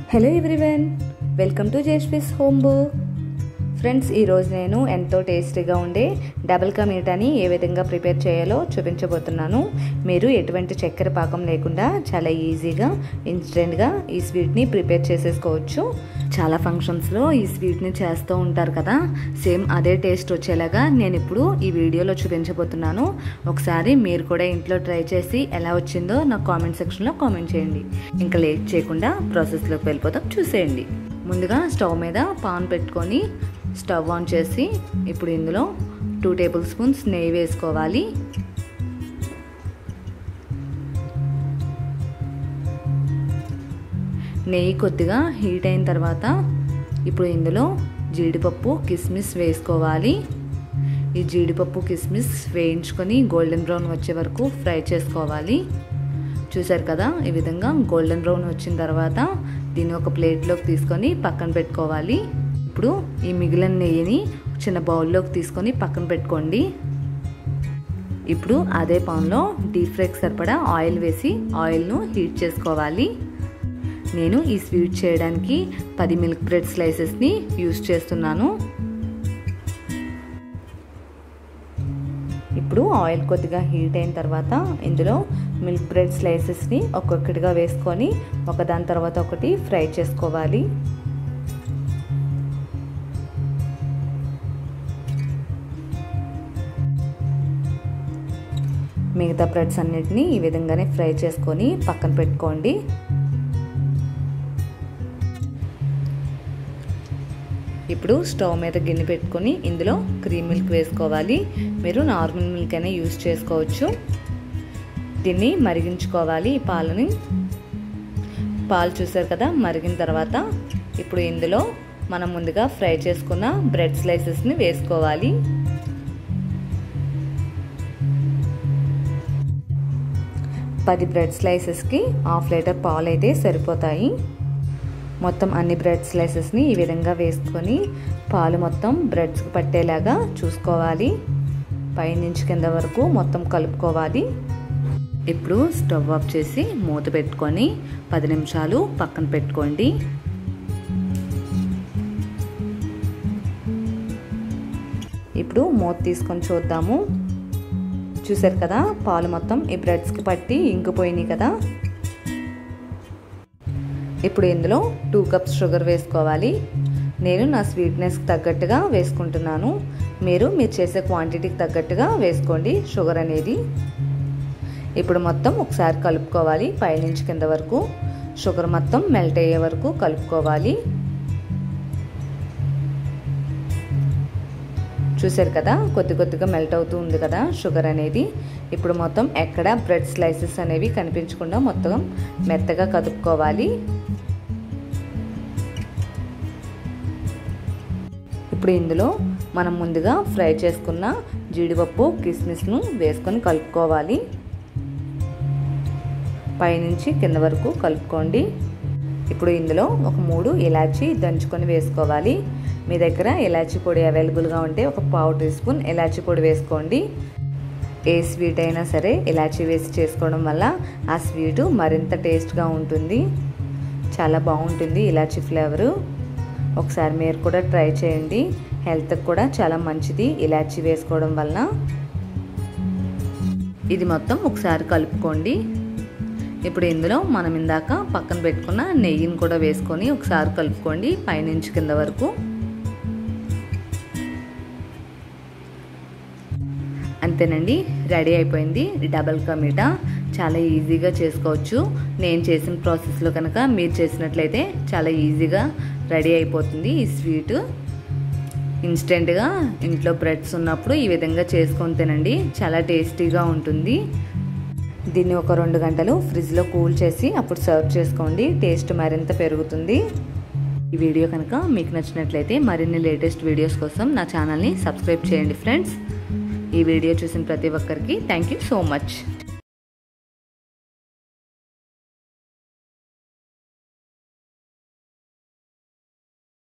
hello everyone welcome to జేష్విస్ home book friends ఈరోజు నేను ఎంతో టేస్టీగా ఉండే డబుల్ కా మీటాని ఏ విధంగా ప్రిపేర్ చేయాలో చూపించబోతున్నాను మీరు ఎటువంటి చక్కెర పాకం లేకుండా చాలా ఈజీగా ఇన్స్టెంట్గా ఈ స్వీట్ని ప్రిపేర్ చేసేసుకోవచ్చు చాలా ఫంక్షన్స్లో ఈ స్వీట్ని చేస్తూ ఉంటారు కదా సేమ్ అదే టేస్ట్ వచ్చేలాగా నేను ఇప్పుడు ఈ వీడియోలో చూపించబోతున్నాను ఒకసారి మీరు కూడా ఇంట్లో ట్రై చేసి ఎలా వచ్చిందో నాకు కామెంట్ సెక్షన్లో కామెంట్ చేయండి ఇంకా లేట్ చేయకుండా ప్రాసెస్లోకి వెళ్ళిపోతాం చూసేయండి ముందుగా స్టవ్ మీద పాన్ పెట్టుకొని స్టవ్ ఆన్ చేసి ఇప్పుడు ఇందులో టూ టేబుల్ స్పూన్స్ నెయ్యి వేసుకోవాలి నెయ్యి కొద్దిగా హీట్ అయిన తర్వాత ఇప్పుడు ఇందులో జీడిపప్పు కిస్మిస్ వేసుకోవాలి ఈ జీడిపప్పు కిస్మిస్ వేయించుకొని గోల్డెన్ బ్రౌన్ వచ్చే వరకు ఫ్రై చేసుకోవాలి చూసారు కదా ఈ విధంగా గోల్డెన్ బ్రౌన్ వచ్చిన తర్వాత దీన్ని ఒక ప్లేట్లోకి తీసుకొని పక్కన పెట్టుకోవాలి ఇప్పుడు ఈ మిగిలిన నెయ్యిని చిన్న బౌల్లోకి తీసుకొని పక్కన పెట్టుకోండి ఇప్పుడు అదే పాన్లో డీప్ ఫ్రైకి సరిపడా ఆయిల్ వేసి ఆయిల్ను హీట్ చేసుకోవాలి నేను ఈ స్వీట్ చేయడానికి పది మిల్క్ బ్రెడ్ స్లైసెస్ని యూస్ చేస్తున్నాను ఇప్పుడు ఆయిల్ కొద్దిగా హీట్ అయిన తర్వాత ఇందులో మిల్క్ బ్రెడ్ స్లైసెస్ని ఒక్కొక్కటిగా వేసుకొని ఒకదాని తర్వాత ఒకటి ఫ్రై చేసుకోవాలి మిగతా బ్రెడ్స్ అన్నిటిని ఈ విధంగానే ఫ్రై చేసుకొని పక్కన పెట్టుకోండి ఇప్పుడు స్టవ్ మీద గిన్నె పెట్టుకొని ఇందులో క్రీమ్ మిల్క్ వేసుకోవాలి మీరు నార్మల్ మిల్క్ అయినా యూస్ చేసుకోవచ్చు దీన్ని మరిగించుకోవాలి ఈ పాలని పాలు చూసారు కదా మరిగిన తర్వాత ఇప్పుడు ఇందులో మనం ముందుగా ఫ్రై చేసుకున్న బ్రెడ్ స్లైసెస్ని వేసుకోవాలి పది బ్రెడ్ స్లైసెస్కి హాఫ్ లీటర్ పాలు అయితే సరిపోతాయి మొత్తం అన్ని బ్రెడ్ స్లైసెస్ని ఈ విధంగా వేసుకొని పాలు మొత్తం బ్రెడ్స్కి పట్టేలాగా చూసుకోవాలి పైనుంచి కింద వరకు మొత్తం కలుపుకోవాలి ఇప్పుడు స్టవ్ ఆఫ్ చేసి మూత పెట్టుకొని పది నిమిషాలు పక్కన పెట్టుకోండి ఇప్పుడు మూత తీసుకొని చూద్దాము చూసారు కదా పాలు మొత్తం ఈ బ్రెడ్స్కి పట్టి ఇంకిపోయినాయి కదా ఇప్పుడు ఇందులో టూ కప్స్ షుగర్ వేసుకోవాలి నేను నా స్వీట్నెస్కి తగ్గట్టుగా వేసుకుంటున్నాను మీరు మీరు చేసే క్వాంటిటీకి తగ్గట్టుగా వేసుకోండి షుగర్ అనేది ఇప్పుడు మొత్తం ఒకసారి కలుపుకోవాలి పైనుంచి కింద వరకు షుగర్ మొత్తం మెల్ట్ అయ్యే వరకు కలుపుకోవాలి చూసారు కదా కొద్ది కొద్దిగా మెల్ట్ అవుతూ ఉంది కదా షుగర్ అనేది ఇప్పుడు మొత్తం ఎక్కడ బ్రెడ్ స్లైసెస్ అనేవి కనిపించకుండా మొత్తం మెత్తగా కదుపుకోవాలి ఇప్పుడు ఇందులో మనం ముందుగా ఫ్రై చేసుకున్న జీడిపప్పు కిస్మిస్ను వేసుకొని కలుపుకోవాలి పైనుంచి కింద వరకు కలుపుకోండి ఇప్పుడు ఇందులో ఒక మూడు ఇలాచి దంచుకొని వేసుకోవాలి మీ దగ్గర ఇలాచి పొడి అవైలబుల్గా ఉంటే ఒక పావు టీ స్పూన్ ఇలాచి పొడి వేసుకోండి ఏ స్వీట్ అయినా సరే ఇలాచి వేసి చేసుకోవడం వల్ల ఆ స్వీటు మరింత టేస్ట్గా ఉంటుంది చాలా బాగుంటుంది ఇలాచి ఫ్లేవరు ఒకసారి మీరు కూడా ట్రై చేయండి హెల్త్కి కూడా చాలా మంచిది ఇలాచి వేసుకోవడం వలన ఇది మొత్తం ఒకసారి కలుపుకోండి ఇప్పుడు ఇందులో మనం ఇందాక పక్కన పెట్టుకున్న నెయ్యిని కూడా వేసుకొని ఒకసారి కలుపుకోండి పైనుంచి కింద వరకు అంతేనండి రెడీ అయిపోయింది డబల్ కమీటా చాలా ఈజీగా చేసుకోవచ్చు నేను చేసిన ప్రాసెస్లో కనుక మీరు చేసినట్లయితే చాలా ఈజీగా రెడీ అయిపోతుంది ఈ స్వీట్ ఇన్స్టెంట్గా ఇంట్లో బ్రెడ్స్ ఉన్నప్పుడు ఈ విధంగా చేసుకొని తినండి చాలా టేస్టీగా ఉంటుంది దీన్ని ఒక రెండు గంటలు ఫ్రిడ్జ్లో కూల్ చేసి అప్పుడు సర్వ్ చేసుకోండి టేస్ట్ మరింత పెరుగుతుంది ఈ వీడియో కనుక మీకు నచ్చినట్లయితే మరిన్ని లేటెస్ట్ వీడియోస్ కోసం నా ఛానల్ని సబ్స్క్రైబ్ చేయండి ఫ్రెండ్స్ ఈ వీడియో చూసిన ప్రతి ఒక్కరికి థ్యాంక్ యూ సో మచ్